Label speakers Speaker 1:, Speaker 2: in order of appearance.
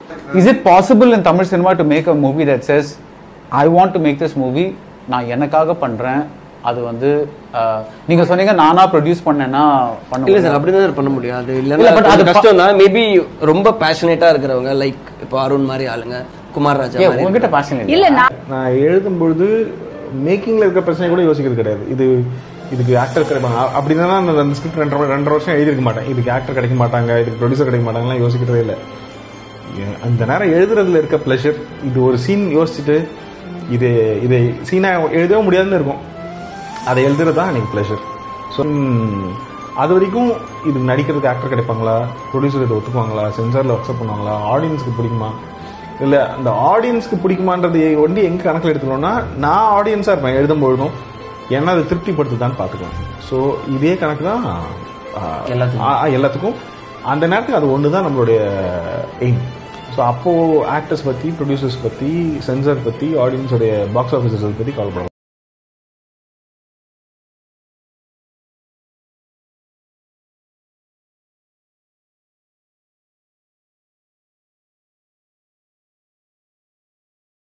Speaker 1: Is it possible in Tamil cinema to make a movie that says I want to make this movie நான் எனக்காக பண்றேன் அது வந்து அஹ், நீங்க சொன்னீங்க நானா ப்ரொடியூஸ் பண்ணேன்னா பண்ண
Speaker 2: இல்ல
Speaker 1: முடியும்.
Speaker 2: சார் அப்படிதான் சார் பண்ண முடியும் அது
Speaker 1: இல்ல,
Speaker 2: இல்ல
Speaker 1: but
Speaker 2: பட்
Speaker 1: அது
Speaker 2: அது கஷ்டம் தான் மேபி ரொம்ப பேஷனேட்டா இருக்கிறவங்க லைக் இப்போ அருண் மாதிரி ஆளுங்க குமார் ராஜா
Speaker 1: ஏன்
Speaker 2: மாதிரி
Speaker 1: உங்ககிட்ட பேஷன்
Speaker 3: இல்ல நான்
Speaker 4: நான் எழுதும் பொழுது மேக்கிங்ல இருக்க பிரச்சனை கூட யோசிக்கிறது கிடையாது இது இதுக்கு ஆக்டர் கிடைப்பாங்க அ- அப்படின்னா நான் அந்த ஸ்கிரிப்ட் ரெண்டரை ரெண்டரை வருஷம் எழுதிருக்க மாட்டேன் இதுக்கு ஆக்டர் கிடைக்க மாட்டாங்க இதுக்கு ப்ரொடியூசர் கிடைக்க மாட்டாங்கலாம் யோசிக்கிறதே இல்லை எ- அந்த நேரம் எழுதுறதுல இருக்க ப்ளஷர் இது ஒரு சீன் யோசிச்சுட்டு இது இதை சீனா எழுதவே முடியாதுன்னு இருக்கும் அதை எழுதுறது தான் எனக்கு ப்ளஷர் ஸோ அது வரைக்கும் இது நடிக்கிறதுக்கு ஆக்டர் கிடைப்பாங்களா ப்ரொடியூசர் இதை ஒத்துக்குவாங்களா சென்சாரில் அக்செப்ட் பண்ணுவாங்களா ஆடியன்ஸ்க்கு பிடிக்குமா இல்லை அந்த ஆடியன்ஸ்க்கு பிடிக்குமான்றது ஒண்டி எங்க கணக்கில் எடுத்துக்கணும்னா நான் ஆடியன்ஸாக இருப்பேன் எழுதும் பொழுதும் என்ன அதை திருப்திப்படுத்துதான்னு பார்த்துக்குவேன் ஸோ இதே கணக்கு தான் ஆ,
Speaker 2: எல்லாத்துக்கும்.
Speaker 4: ஆ, எல்லாத்துக்கும் அந்த நேரத்துக்கு அது ஒன்று தான் நம்மளுடைய எய்ம் ஸோ அப்போது ஆக்டர்ஸ் பற்றி ப்ரொடியூசர்ஸ் பற்றி சென்சார் பற்றி ஆடியன்ஸோடைய பாக்ஸ் ஆஃபீஸர்ஸ் பற்றி கால் பண்ணுவோம்